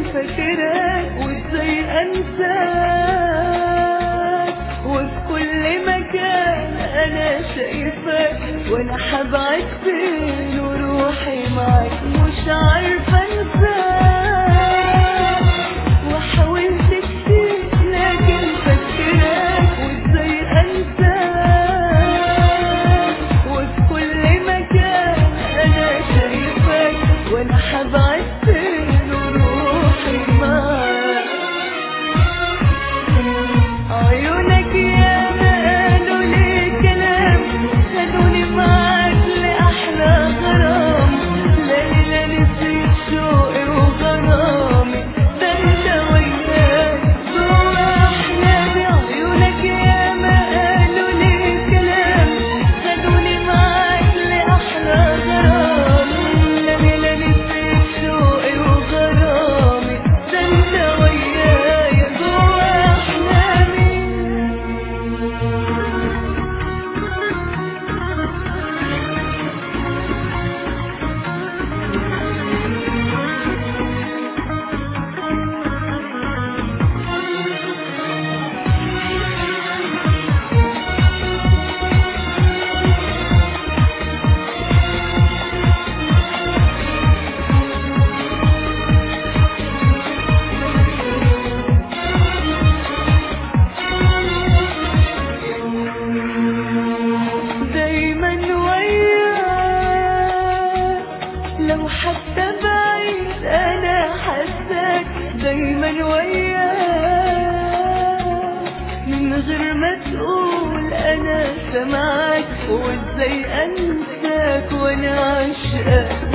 فاكراك وازاي انساك وفي كل مكان انا شايفاك وانا حبعد فين وروحي معاك مش عارفه انساك وحاولت كتير لكن فاكراك وازاي انساك وفي كل مكان انا شايفاك وانا حبعد فين وروحي معاك عيونك يا ما قالوا لي كلام خدوني معاك لأحلى غرام لاني لا نسيت شوقي وغرامي ده انت وياك جوا احلامي عيونك يا ما قالوا لي كلام خدوني معاك لأحلى غرام لاني لا نسيت شوقي وغرامي ده انت ويايا جوا احلامي دايما وياك لو حتى بعيد انا حاساك دايما وياك من غير ما تقول انا سامعاك وازاي انساك وانا عاشقاك